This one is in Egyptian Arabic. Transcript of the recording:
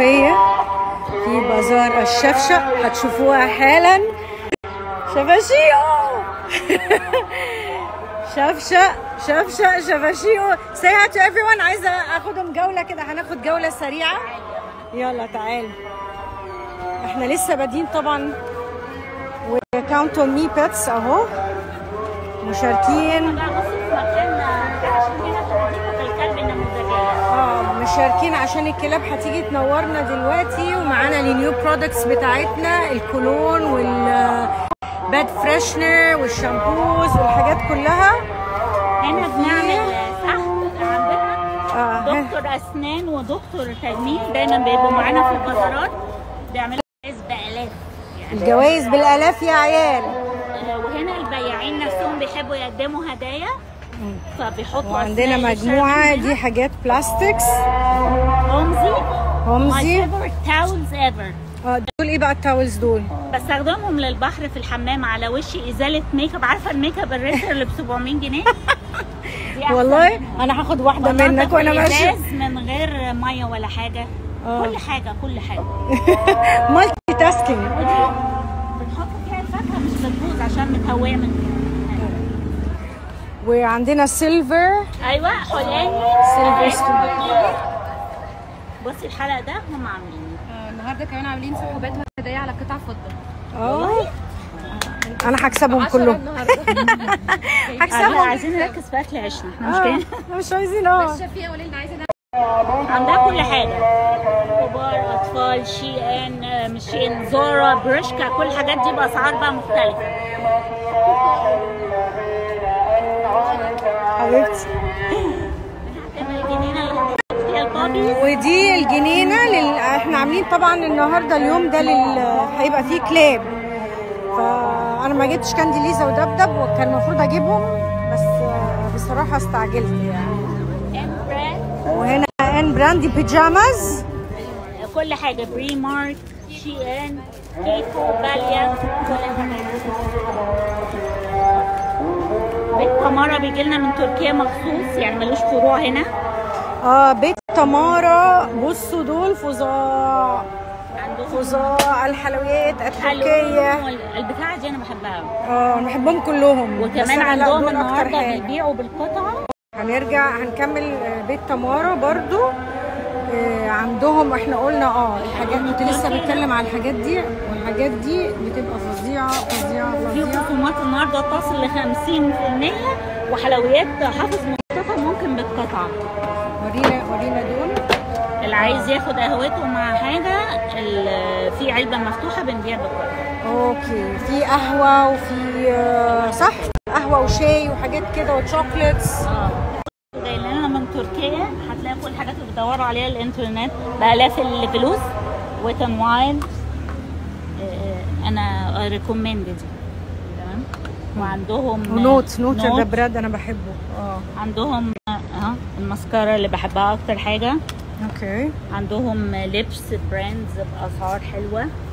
المنوفية في بازار الشفشق هتشوفوها حالا شفاشيو شفشق شفشق شفاشيو say hi to everyone عايزة اخدهم جولة كده هناخد جولة سريعة يلا تعالوا احنا لسه بادين طبعا وكاونت اون مي بيتس اهو مشاركين اه مشاركين عشان الكلاب هتيجي تنورنا دلوقتي ومعانا النيو برودكتس بتاعتنا الكولون والباد فريشنر والشامبوز والحاجات كلها هنا بنعمل تحت عندنا اه دكتور اسنان ودكتور تجميل دايما بيبقوا معانا في البازارات بيعملوا جوائز بالاف يعني الجوائز بالالاف يا عيال آه، وهنا البياعين نفسهم بيحبوا يقدموا هدايا فبيحطوا وعندنا أسنان مجموعة للشعب دي حاجات بلاستكس هنا. هومزي my هومزي favorite towels ever اه دول ايه بقى التاولز دول بستخدمهم للبحر في الحمام على وشي ازاله ميك اب عارفه الميك اب الريسر اللي ب 700 جنيه دي أحسن والله منها. انا هاخد واحدة منك بنضف وانا ماشية الإزاز من غير ميه ولا حاجه آه. كل حاجه كل حاجه مالتي تاسكينج ودي بنحط فيها الفاكهه مش بتبوظ عشان متهويه من وعندنا سيلفر ايوه حلاني سيلفر ستون بصي الحلقه ده هم عاملينه آه، النهارده كمان عاملين سحوبات وهدايا على قطع فضه اه انا هكسبهم عشرة كلهم النهارده لا هكسبهم عايزين نركز في اكل عيشنا احنا مش اه جايين مش عايزين اه بس شفيقه قولي لنا عايزه عندها كل حاجه كبار اطفال شي ان آه، مش شي ان زورا برشكا كل الحاجات دي باسعار بقى مختلفه حبيبتي هتعمل جنينه اللي هتحط فيها البابيز ودي الجنينه لل... احنا عاملين طبعا النهارده اليوم ده لل... هيبقى فيه كلاب فانا ما جبتش كاندي ليزا ودبدب وكان المفروض اجيبهم بس آه، بصراحه استعجلت يعني and brand. وهنا ان براندي بيجاماز كل حاجه بري مارك شي ان كيكو باليا كل الحاجات بيت تمارا بيجي لنا من تركيا مخصوص يعني ملوش فروع هنا اه بيت تمارا بصوا دول فظاع عندهم فظاع الحلويات التركيه حلويات البتاعه دي انا بحبها قوي اه أنا بحبهم كلهم بس وكمان أنا لا، عندهم دول أكتر النهارده حاجة. بيبيعوا بالقطعه هنرجع هنكمل آه، بيت تمارا برضو آه، عندهم احنا قلنا اه الحاجات كنت لسه بتكلم على الحاجات دي والحاجات دي بتبقى فظيعه فظيعه في فظيعه خصومات النهارده تصل ل 50% وحلويات حافظ مصطفى ممكن بالقطعه ورينا ورينا دول اللي عايز ياخد قهوته مع حاجه ال- في علبه مفتوحه بنبيع بالقطعه اوكي في قهوه وفي آه، صح قهوه وشاي وحاجات كده وشوكليتس اه جاي لنا من تركيا هتلاقي كل الحاجات اللي بتدوروا عليها الانترنت بالاف الفلوس ويت اند وايلد انا ريكومندد تمام وعندهم ونوت نوت نوت. ده براد انا بحبه اه عندهم اه الماسكارا اللي بحبها اكتر حاجه اوكي عندهم لبس براندز باسعار حلوه